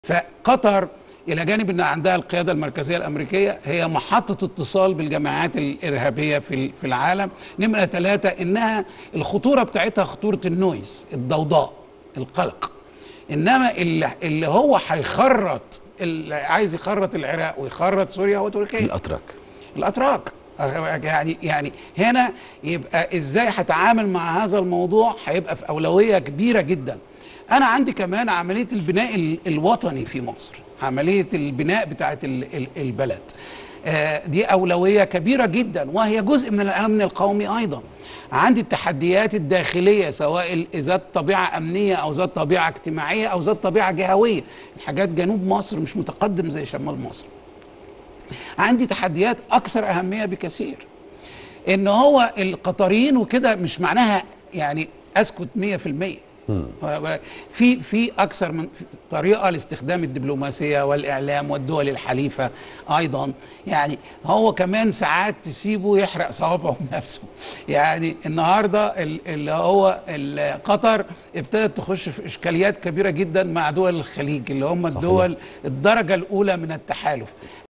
فقطر الى جانب ان عندها القياده المركزيه الامريكيه هي محطه اتصال بالجماعات الارهابيه في في العالم نمره ثلاثه انها الخطوره بتاعتها خطوره النويز الضوضاء القلق انما اللي, اللي هو هيخرط اللي عايز يخرط العراق ويخرط سوريا هو تركيا الاتراك الاتراك يعني يعني هنا يبقى ازاي هتعامل مع هذا الموضوع هيبقى في اولويه كبيره جدا انا عندي كمان عمليه البناء ال- الوطني في مصر عمليه البناء بتاعه ال- ال- البلد آه، دي اولويه كبيره جدا وهي جزء من الامن القومي ايضا عندي التحديات الداخليه سواء ال- ذات طبيعه امنيه او ذات طبيعه اجتماعيه او ذات طبيعه جهويه الحاجات جنوب مصر مش متقدم زي شمال مصر عندي تحديات اكثر اهميه بكثير ان هو القطريين وكده مش معناها يعني اسكت 100% في في اكثر من طريقه لاستخدام الدبلوماسيه والاعلام والدول الحليفه ايضا يعني هو كمان ساعات تسيبه يحرق صوابعه بنفسه يعني النهارده ال- اللي هو ال- قطر ابتدت تخش في اشكاليات كبيره جدا مع دول الخليج اللي هم الدول الدرجه الاولى من التحالف